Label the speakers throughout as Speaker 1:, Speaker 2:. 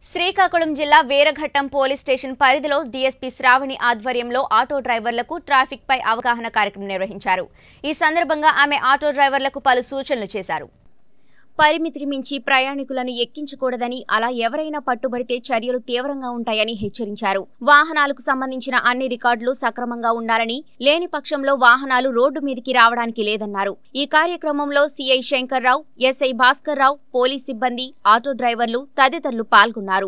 Speaker 1: శ్రీకాకుళం జిల్లా Veeraghattam police station పరిధిలో DSP Sravani ఆధ్వర్యంలో ఆటో డ్రైవర్లకు ట్రాఫిక్ పై అవగాహన కార్యక్రమం నిర్వహించారు ఈ సందర్భంగా ఆమె ఆటో డ్రైవర్లకు పలు సూచనలు చేశారు పరిమితికి మించి ప్రయాణికులను ఎక్కించకూడదని అలా ఎవరైనా పట్టుబడితే చర్యలు తీవ్రంగా ఉంటాయని హెచ్చరించారు వాహనాలకు సంబంధించిన అన్ని రికార్డులు సక్రమంగా ఉండాలని లేని పక్షంలో వాహనాలు రోడ్డు మీదికి రావడానికి లేదన్నారు ఈ కార్యక్రమంలో CI Shankarrao SI Bhaskar Rao police సిబ్బంది ఆటో డ్రైవర్లు తదితరులు పాల్గొన్నారు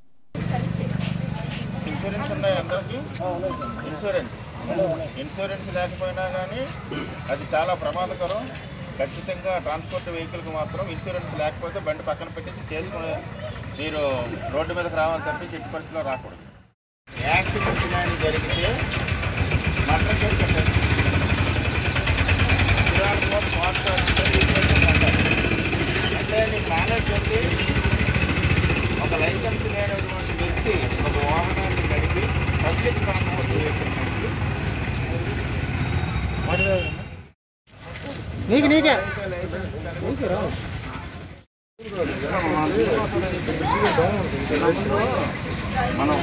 Speaker 2: ఇన్సూరెన్స్ ఉన్నాయి అందరికి ఇన్సూరెన్స్ ఇన్సూరెన్స్ లేకపోయినా కానీ అది చాలా ప్రమాదకరం ఖచ్చితంగా ట్రాన్స్పోర్ట్ వెహికల్కి మాత్రం ఇన్సూరెన్స్ లేకపోతే బండి పక్కన పెట్టేసి చేసుకుని మీరు రోడ్డు మీదకి రావాలని తప్పించి ఎట్టి పరిస్థితిలో రాకూడదు యాక్సిడెంట్ కానీ జరిగితే మటన్ చేసి చెప్పండి ట్రాన్స్పోర్ట్ మాట్లాడుతుంటే ఇన్సూరెన్స్ అంటారు. అంటే నీకు నాలెడ్జ్ ఉంది ఒక లైసెన్స్ లేనటువంటి వ్యక్తి ఒక వాహనాన్ని నడిపి పబ్లిక్ ట్రాన్స్పోర్ట్ వెహికల్ నడిపి
Speaker 3: నీకు నీకే
Speaker 2: మనం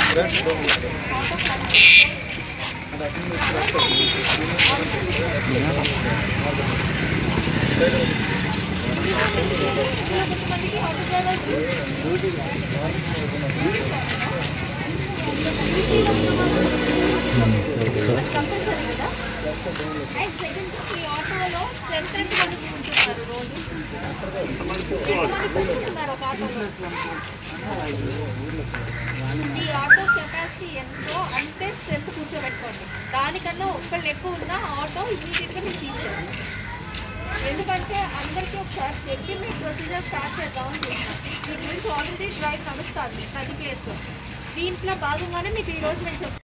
Speaker 4: అండ్ సెకండ్ ఈ ఆటోలో స్ట్రెంత్ ఎంత మంది కూర్చుంటున్నారు రోజు ఎంతమంది కూర్చుంటున్నారు ఒక ఆటోలో ఈ ఆటో కెపాసిటీ ఎంతో అంతే స్ట్రెంత్ కూర్చోబెట్టుకోండి దానికన్నా ఒక్కళ్ళు ఎక్కువ ఉన్న ఆటో ఇమీడియట్గా మీరు తీసేయండి ఎందుకంటే అందరికీ ఒకసారి చెప్పి మీ ప్రొసీజర్ స్టార్ట్ చేద్దాం మీ గురించి ఆల్రెడీ డ్రైవ్ నడుస్తుంది ప్రతి ప్లేస్లో దీంట్లో భాగంగానే మీకు ఈరోజు మేము చెప్తాం